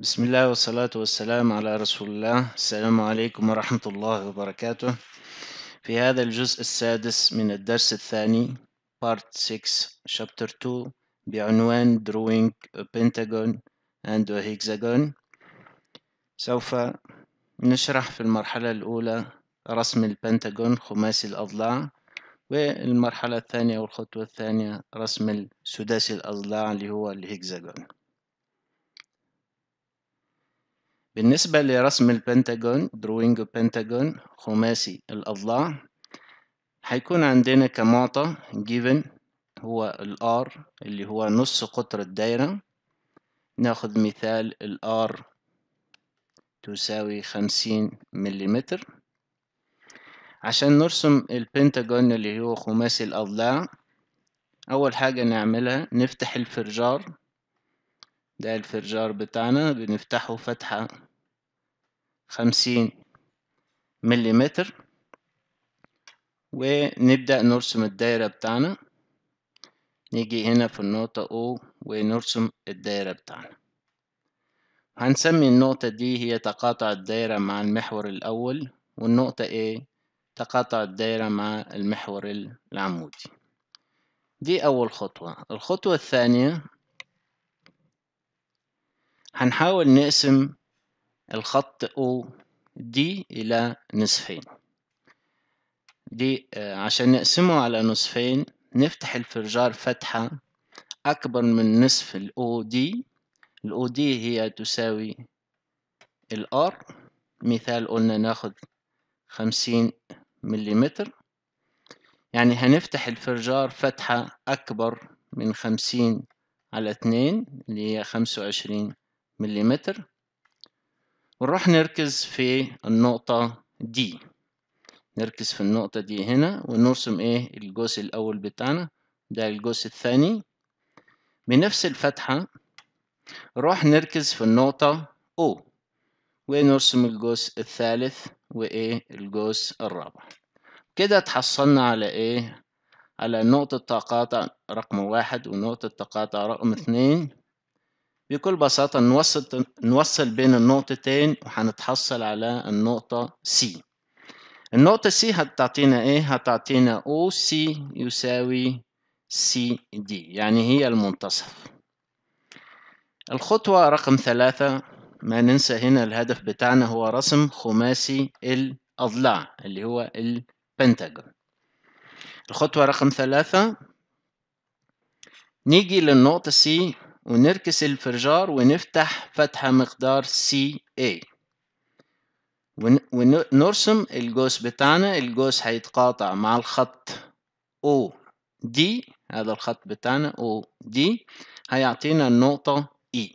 بسم الله والصلاة والسلام على رسول الله السلام عليكم ورحمة الله وبركاته في هذا الجزء السادس من الدرس الثاني Part 6 Chapter 2 بعنوان Drawing a Pentagon and a Hexagon سوف نشرح في المرحلة الأولى رسم البنتاغون خماسي الأضلاع والمرحلة الثانية والخطوة الثانية رسم السداسي الأضلاع اللي هو الهكزاجون بالنسبة لرسم البنتاجون drawing a pentagon خماسي الأضلاع هيكون عندنا كمعطى given هو ال R اللي هو نص قطر الدايرة ناخد مثال ال R تساوي خمسين مليمتر عشان نرسم البنتاجون اللي هو خماسي الأضلاع أول حاجة نعملها نفتح الفرجار ده الفرجار بتاعنا بنفتحه فتحة خمسين مليمتر ونبدأ نرسم الدايرة بتاعنا نيجي هنا في النقطة O ونرسم الدايرة بتاعنا هنسمي النقطة دي هي تقاطع الدايرة مع المحور الأول والنقطة A تقاطع الدايرة مع المحور العمودي دي أول خطوة الخطوة الثانية هنحاول نقسم الخط O دي إلى نصفين دي عشان نقسمه على نصفين نفتح الفرجار فتحة أكبر من نصف ال OD ال OD هي تساوي ال R مثال قلنا ناخد خمسين مليمتر يعني هنفتح الفرجار فتحة أكبر من خمسين على اتنين اللي هي خمسة وعشرين مليمتر ونروح نركز في النقطة دي نركز في النقطة دي هنا ونرسم ايه الجزء الأول بتاعنا ده الجزء الثاني بنفس الفتحة نروح نركز في النقطة O ونرسم الجزء الثالث وإيه الجزء الرابع كده تحصلنا على إيه على نقطة تقاطع رقم واحد ونقطة تقاطع رقم اثنين بكل بساطة نوصل نوصل بين النقطتين وهنتحصل على النقطة C النقطة C هتعطينا إيه؟ هتعطينا OC يساوي CD يعني هي المنتصف الخطوة رقم ثلاثة ما ننسى هنا الهدف بتاعنا هو رسم خماسي الأضلاع اللي هو البنتاجون الخطوة رقم ثلاثة نيجي للنقطة C ونركس الفرجار ونفتح فتحة مقدار CA ونرسم الجوس بتاعنا الجوس هيتقاطع مع الخط OD هذا الخط بتاعنا OD هيعطينا النقطة E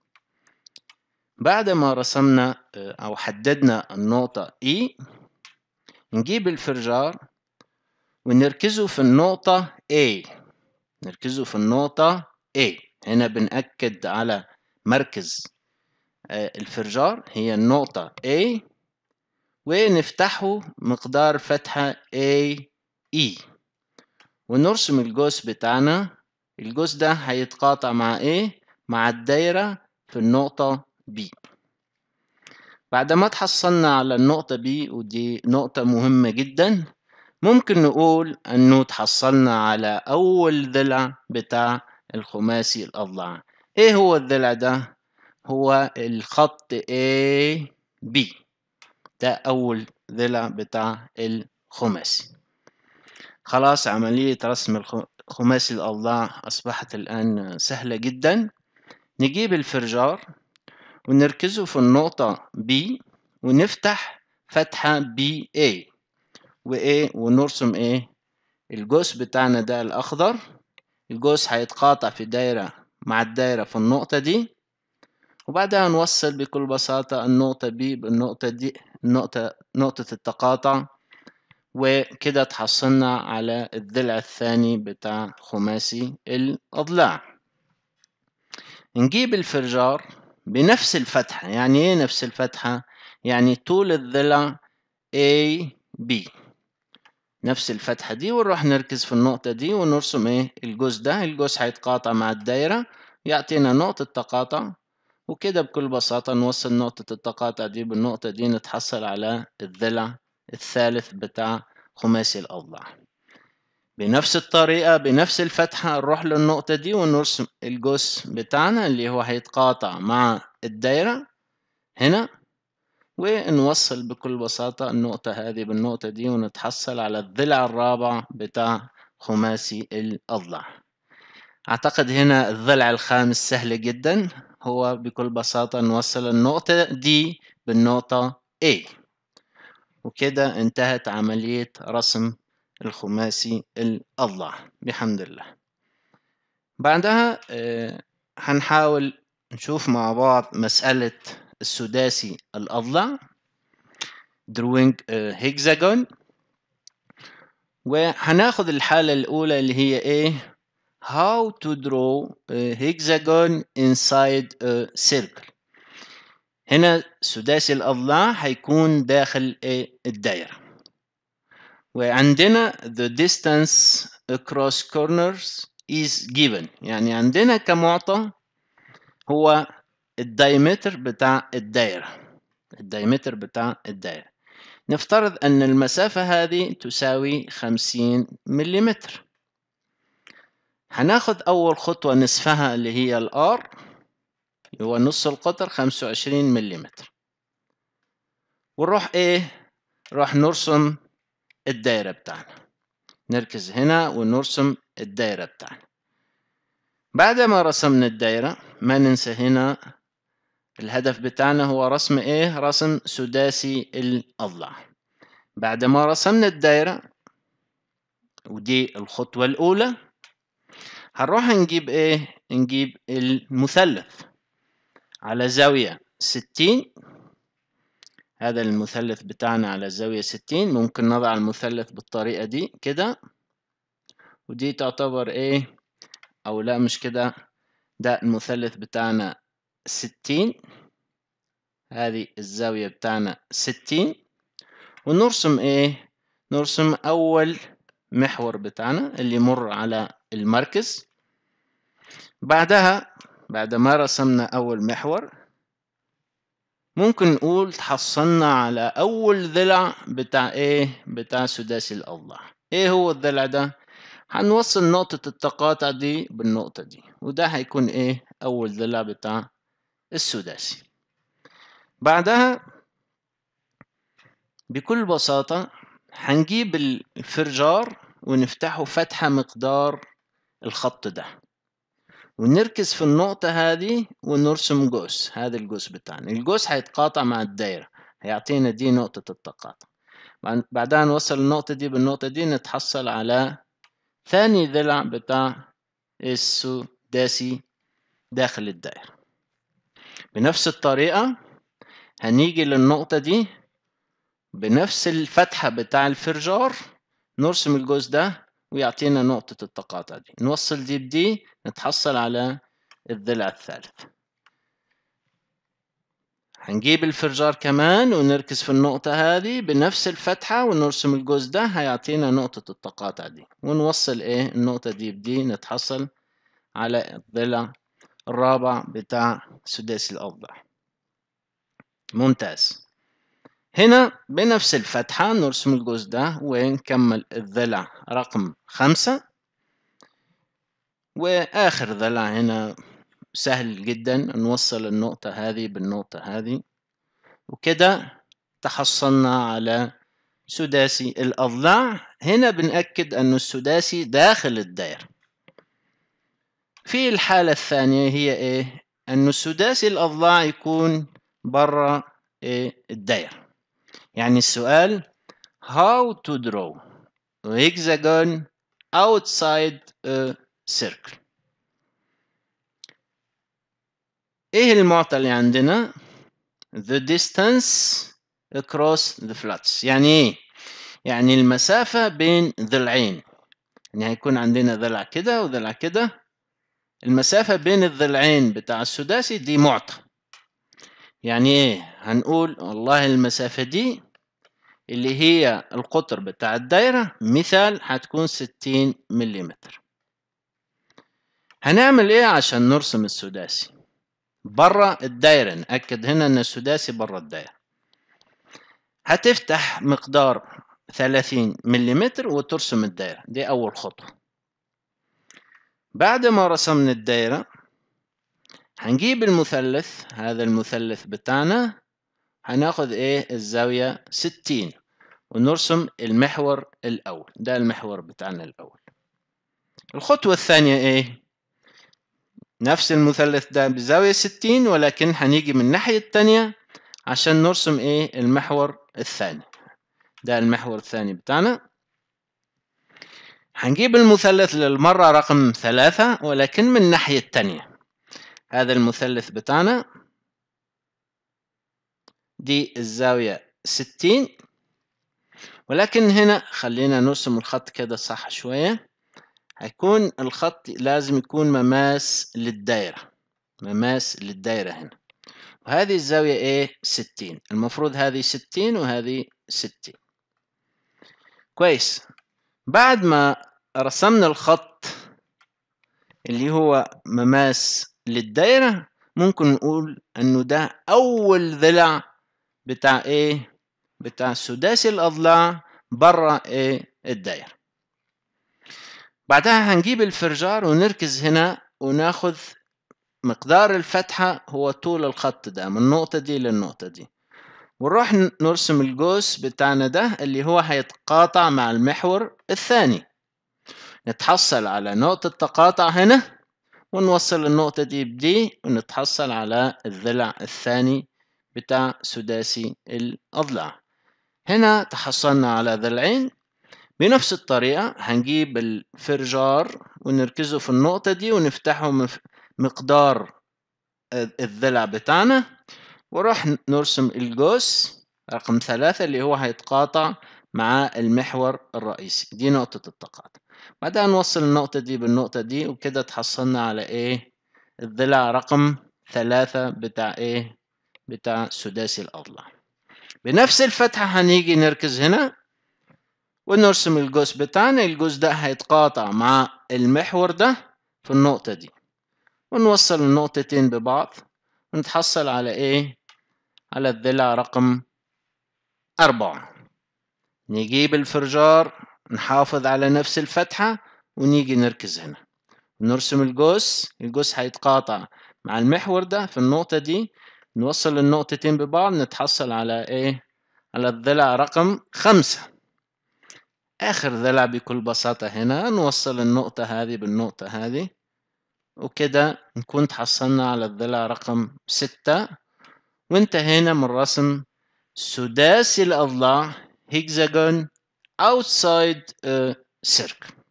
بعد ما رسمنا أو حددنا النقطة E نجيب الفرجار ونركزه في النقطة A نركزه في النقطة A هنا بنأكد على مركز الفرجار هي النقطة A ونفتحه مقدار فتحة A E ونرسم الجوس بتاعنا الجوس ده هيتقاطع مع ايه مع الدايرة في النقطة B بعد ما تحصلنا على النقطة B ودي نقطة مهمة جدا ممكن نقول انه تحصلنا على اول ضلع بتاع الخماسي الاضلاع ايه هو الضلع ده هو الخط A B ده اول ضلع بتاع الخماسي خلاص عملية رسم الخماسي الأضلاع أصبحت الآن سهلة جدا نجيب الفرجار ونركزه في النقطة B ونفتح فتحة BA وإيه ونرسم إيه الجوس بتاعنا ده الأخضر الجوس هيتقاطع في دايرة مع الدايرة في النقطة دي وبعدها نوصل بكل بساطة النقطة B بالنقطة دي النقطة نقطة التقاطع وكده تحصلنا على الضلع الثاني بتاع خماسي الأضلاع نجيب الفرجار بنفس الفتحة يعني ايه نفس الفتحة يعني طول الضلع A B نفس الفتحة دي ونروح نركز في النقطة دي ونرسم ايه الجزء ده الجزء هيتقاطع مع الدايرة يعطينا نقطة تقاطع وكده بكل بساطة نوصل نقطة التقاطع دي بالنقطة دي نتحصل على الضلع الثالث بتاع خماسي الأضلاع بنفس الطريقة بنفس الفتحة نروح للنقطة دي ونرسم الجزء بتاعنا اللي هو هيتقاطع مع الدايرة هنا ونوصل بكل بساطة النقطة هذه بالنقطة دي ونتحصل على الضلع الرابع بتاع خماسي الأضلاع أعتقد هنا الضلع الخامس سهل جدا هو بكل بساطة نوصل النقطة دي بالنقطة A وكده انتهت عملية رسم الخماسي الأضلاع بحمد الله بعدها آه، هنحاول نشوف مع بعض مسألة السداسي الأضلع drawing hexagon وهناخد الحالة الأولى اللي هي إيه how to draw a hexagon inside a circle هنا سداسي الأضلاع هيكون داخل إيه الدائرة وعندنا the distance across corners is given يعني عندنا كمعطى هو الدايمتر بتاع الدائرة الدايمتر بتاع الدائرة نفترض أن المسافة هذه تساوي خمسين مليمتر هناخد أول خطوة نصفها اللي هي الآر هو نص القطر خمسة وعشرين مليمتر ونروح إيه نروح نرسم الدائرة بتاعنا نركز هنا ونرسم الدائرة بتاعنا بعد ما رسمنا الدائرة ما ننسى هنا الهدف بتاعنا هو رسم ايه رسم سداسي الأضلاع بعد ما رسمنا الدائرة ودي الخطوة الأولى هنروح نجيب ايه نجيب المثلث على زاوية ستين هذا المثلث بتاعنا على زاوية ستين ممكن نضع المثلث بالطريقة دي كده ودي تعتبر ايه او لا مش كده ده المثلث بتاعنا ستين هذه الزاوية بتاعنا ستين ونرسم ايه نرسم اول محور بتاعنا اللي يمر على المركز بعدها بعد ما رسمنا اول محور ممكن نقول تحصلنا على اول ضلع بتاع ايه بتاع سداسي الاضلاع ايه هو الضلع ده هنوصل نقطة التقاطع دي بالنقطة دي وده هيكون ايه اول ضلع بتاع السداسي بعدها بكل بساطة هنجيب الفرجار ونفتحه فتحة مقدار الخط ده ونركز في النقطة هذه ونرسم جوس هذا الجوس بتاعنا الجوس هيتقاطع مع الدايرة هيعطينا دي نقطة التقاطع بعدها نوصل النقطة دي بالنقطة دي نتحصل على ثاني ضلع بتاع السداسي داخل الدائرة بنفس الطريقة هنيجي للنقطة دي بنفس الفتحة بتاع الفرجار نرسم الجزء ده ويعطينا نقطة التقاطع دي نوصل دي بدي نتحصل على الضلع الثالث هنجيب الفرجار كمان ونركز في النقطة هذه بنفس الفتحة ونرسم الجزء ده هيعطينا نقطة التقاطع دي ونوصل ايه النقطة دي بدي نتحصل على الضلع الرابع بتاع سداسي الأضلاع ممتاز هنا بنفس الفتحة نرسم الجزء ده ونكمل الضلع رقم خمسة وآخر ضلع هنا سهل جدا نوصل النقطة هذه بالنقطة هذه وكده تحصلنا على سداسي الأضلاع هنا بنأكد أن السداسي داخل الدائرة في الحالة الثانية هي إيه؟ أن السداسي الأضلاع يكون برا إيه الدائرة يعني السؤال how to draw a hexagon outside a circle ايه المعطى اللي عندنا the distance across the flats يعني ايه يعني المسافة بين ضلعين يعني هيكون عندنا ضلع كده وضلع كده المسافة بين الضلعين بتاع السداسي دي معطى يعني ايه هنقول والله المسافة دي اللي هي القطر بتاع الدايرة مثال هتكون 60 ملم هنعمل ايه عشان نرسم السداسي برا الدايرة نأكد هنا أن السداسي برا الدايرة هتفتح مقدار 30 ملم وترسم الدايرة دي أول خطوة بعد ما رسمنا الدايرة هنجيب المثلث هذا المثلث بتاعنا هناخد ايه الزاوية 60 ونرسم المحور الأول ده المحور بتاعنا الأول الخطوة الثانية ايه نفس المثلث ده بزاوية 60 ولكن هنيجي من الناحية التانية عشان نرسم ايه المحور الثاني ده المحور الثاني بتاعنا هنجيب المثلث للمرة رقم ثلاثة ولكن من الناحية التانية هذا المثلث بتاعنا دي الزاوية ستين ولكن هنا خلينا نرسم الخط كده صح شوية هيكون الخط لازم يكون مماس للدايرة مماس للدايرة هنا وهذه الزاوية ايه ستين المفروض هذه ستين وهذه ستين كويس بعد ما رسمنا الخط اللي هو مماس للدايرة ممكن نقول انه ده اول ضلع بتاع ايه بتاع سداسي الاضلاع برا ايه الدايرة بعدها هنجيب الفرجار ونركز هنا وناخذ مقدار الفتحة هو طول الخط ده من النقطة دي للنقطة دي ونروح نرسم القوس بتاعنا ده اللي هو هيتقاطع مع المحور الثاني نتحصل على نقطة تقاطع هنا ونوصل النقطة دي بدي ونتحصل على الضلع الثاني بتاع سداسي الأضلاع هنا تحصلنا على ضلعين بنفس الطريقة هنجيب الفرجار ونركزه في النقطة دي ونفتحه مقدار الضلع بتاعنا وراح نرسم القوس رقم ثلاثة اللي هو هيتقاطع مع المحور الرئيسي دي نقطة التقاطع بعدها نوصل النقطة دي بالنقطة دي وكده تحصلنا على ايه الضلع رقم ثلاثة بتاع ايه بتاع سداسي الأضلاع بنفس الفتحة هنيجي نركز هنا ونرسم القوس بتاعنا القوس ده هيتقاطع مع المحور ده في النقطة دي ونوصل النقطتين ببعض ونتحصل على ايه على الضلع رقم أربعة نجيب الفرجار نحافظ على نفس الفتحة ونيجي نركز هنا نرسم القوس القوس هيتقاطع مع المحور ده في النقطة دي نوصل النقطتين ببعض نتحصل على ايه على الضلع رقم خمسة آخر ضلع بكل بساطة هنا نوصل النقطة هذه بالنقطة هذه وكده نكون تحصلنا على الضلع رقم ستة وانتهينا من رسم سداسي الأضلاع hexagon outside a circle